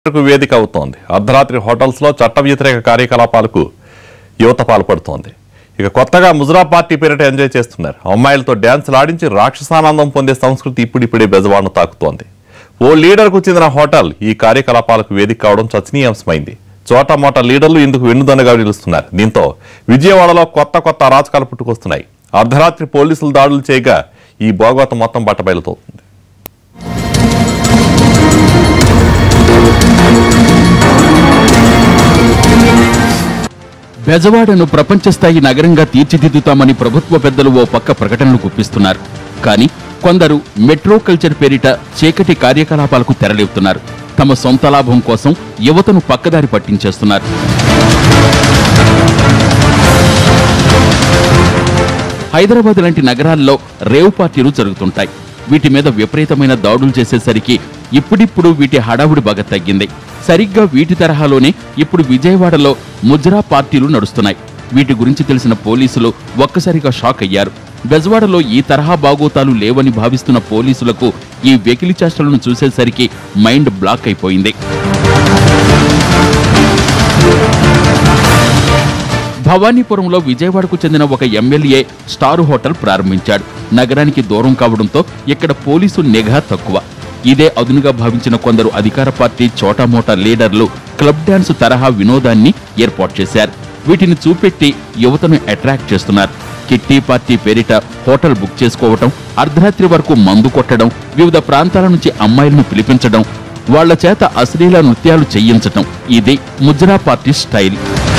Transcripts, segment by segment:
కు వేదిక అవుతోంది అర్ధరాత్రి హోటల్స్ లో చట్ట వ్యతిరేక కార్యకలాపాలకు యువత పాల్పడుతోంది ఇక కొత్తగా ముజరా పార్టీ పేరిట ఎంజాయ్ చేస్తున్నారు అమ్మాయిలతో డ్యాన్సులు ఆడించి రాక్షసానందం పొందే సంస్కృతి ఇప్పుడిప్పుడే బెజవాడను తాకుతోంది ఓ లీడర్కు చెందిన హోటల్ ఈ కార్యకలాపాలకు వేదిక కావడం చర్చనీయాంశమైంది చోట మోట లీడర్లు ఇందుకు వెన్నుదన్నుగా నిలుస్తున్నారు దీంతో విజయవాడలో కొత్త కొత్త అరాచకాలు పుట్టుకొస్తున్నాయి అర్ధరాత్రి పోలీసులు దాడులు చేయగా ఈ భోగవతం మొత్తం బట్టబయలుతోంది బెజవాడను ప్రపంచ స్థాయి నగరంగా తీర్చిదిద్దుతామని ప్రభుత్వ పెద్దలు ఓ పక్క ప్రకటనలు గుప్పిస్తున్నారు కానీ కొందరు మెట్రో కల్చర్ పేరిట చీకటి కార్యకలాపాలకు తెరలేపుతున్నారు తమ సొంత లాభం కోసం యువతను పక్కదారి పట్టించేస్తున్నారు హైదరాబాద్ లాంటి నగరాల్లో రేవ్ పార్టీలు జరుగుతుంటాయి వీటి మీద విపరీతమైన దాడులు చేసేసరికి ఇప్పుడిప్పుడు వీటి హడావుడి బాగా తగ్గింది సరిగ్గా వీటి తరహాలోనే ఇప్పుడు విజయవాడలో ముజ్రా పార్టీలు నడుస్తున్నాయి వీటి గురించి తెలిసిన పోలీసులు ఒక్కసారిగా షాక్ అయ్యారు బెజవాడలో ఈ తరహా బాగోతాలు లేవని భావిస్తున్న పోలీసులకు ఈ వెకిలి చేష్టలను చూసేసరికి మైండ్ బ్లాక్ అయిపోయింది భవానీపురంలో విజయవాడకు చెందిన ఒక ఎమ్మెల్యే స్టార్ హోటల్ ప్రారంభించాడు నగరానికి దూరం కావడంతో ఇక్కడ పోలీసు నిఘా తక్కువ ఇదే అదునుగా భావించిన కొందరు అధికార పార్టీ చోటామోటా లీడర్లు క్లబ్ డాన్స్ తరహా వినోదాన్ని ఏర్పాటు చేశారు వీటిని చూపెట్టి యువతను అట్రాక్ట్ చేస్తున్నారు కిట్టి పార్టీ పేరిట హోటల్ బుక్ చేసుకోవటం అర్ధరాత్రి వరకు మందు కొట్టడం వివిధ ప్రాంతాల నుంచి అమ్మాయిలను పిలిపించడం వాళ్ళ చేత అశ్లీల నృత్యాలు చేయించటం ఇది ముజ్రా పార్టీ స్టైల్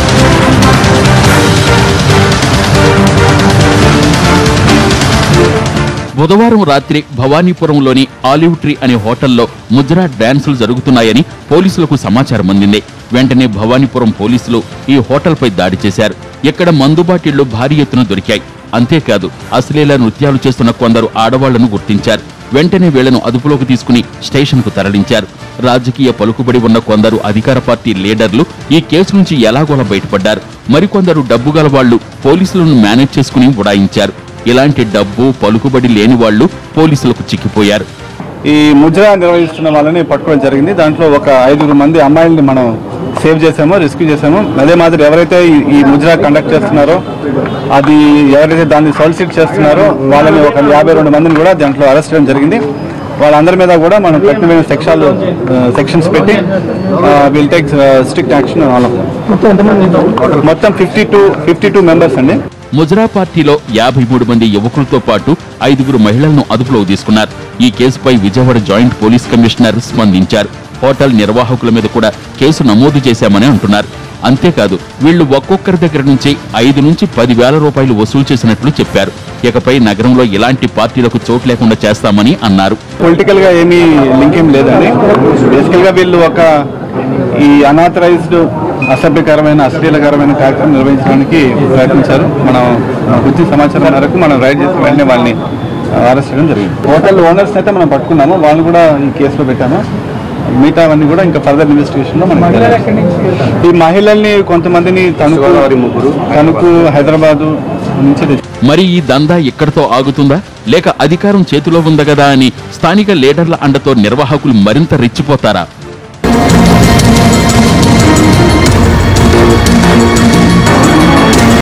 బుధవారం రాత్రి భవానీపురంలోని ఆలివ్ ట్రీ అనే హోటల్లో ముజ్రా డాన్సులు జరుగుతున్నాయని పోలీసులకు సమాచారం అందింది వెంటనే భవానీపురం పోలీసులు ఈ హోటల్పై దాడి చేశారు ఇక్కడ మందు బాటిళ్లు భారీ ఎత్తున దొరికాయి అంతేకాదు అశ్లీల నృత్యాలు చేస్తున్న కొందరు ఆడవాళ్లను గుర్తించారు వెంటనే వీళ్లను అదుపులోకి తీసుకుని స్టేషన్కు తరలించారు రాజకీయ పలుకుబడి ఉన్న కొందరు అధికార పార్టీ లీడర్లు ఈ కేసు నుంచి ఎలాగోలా బయటపడ్డారు మరికొందరు డబ్బు గల వాళ్లు పోలీసులను మేనేజ్ చేసుకుని ఉడాయించారు ఇలాంటి డబ్బు పలుకుబడి లేని వాళ్లు పోలీసులకు చిక్కిపోయారు ఈ ముజ్రా నిర్వహిస్తున్న వాళ్ళని పట్టుకోవడం జరిగింది దాంట్లో ఒక ఐదుగురు మంది అమ్మాయిల్ని మనం సేవ్ చేసామో రెస్క్యూ చేసామో అదే మాదిరి ఎవరైతే ఈ- ఈ ముజ్రా కండక్ట్ చేస్తున్నారో అది ఎవరైతే దాన్ని సాలిసిట్ చేస్తున్నారో వాళ్ళని ఒక యాభై రెండు మందిని కూడా దాంట్లో అరెస్ట్ చేయడం జరిగింది వాళ్ళందరి మీద కూడా మనం కఠినమైన సెక్షన్లు సెక్షన్స్ పెట్టి will take strict action all of మొత్తం fifty two fifty two members అండి ముజరా పార్టీలో యాభై మూడు మంది యువకులతో పాటు ఐదుగురు మహిళలను అదుపులోకి తీసుకున్నారు ఈ కేసుపై విజయవాడ జాయింట్ పోలీస్ కమిషనర్ స్పందించారు హోటల్ నిర్వాహకుల మీద కూడా కేసు నమోదు చేశామని అంటున్నారు అంతేకాదు వీళ్లు ఒక్కొక్కరి దగ్గర నుంచి ఐదు నుంచి పది వేల రూపాయలు వసూలు చేసినట్లు చెప్పారు ఇకపై నగరంలో ఇలాంటి పార్టీలకు చోటు లేకుండా చేస్తామని అన్నారు పొలిటికల్ గా ఏమీ లింక్ ఏం లేదండి బేసికల్ గా వీళ్ళు ఒక ఈ అనాథరైజ్డ్ అసభ్యకరమైన అశ్లీలకరమైన కార్యక్రమం నిర్వహించడానికి ప్రయత్నించారు మనం గుర్తి సమాచారం మేరకు మనం రైడ్ చేసి వెంటనే వాళ్ళని అరెస్ట్ చేయడం జరిగింది హోటల్ ఓనర్స్ అయితే మనం పట్టుకున్నాము వాళ్ళని కూడా ఈ కేసులో పెట్టాము మిగతా అవన్నీ కూడా ఇంకా ఫర్దర్ ఇన్వెస్టిగేషన్ లో మనం ఈ మహిళల్ని కొంతమందిని తణుకు ముగ్గురు తణుకు హైదరాబాదు నుంచి తెచ్చు మరి ఈ దందా ఇక్కడితో ఆగుతుందా లేక అధికారం చేతిలో ఉందా కదా అని స్థానిక లీడర్ల అండతో నిర్వాహకులు మరింత రెచ్చిపోతారా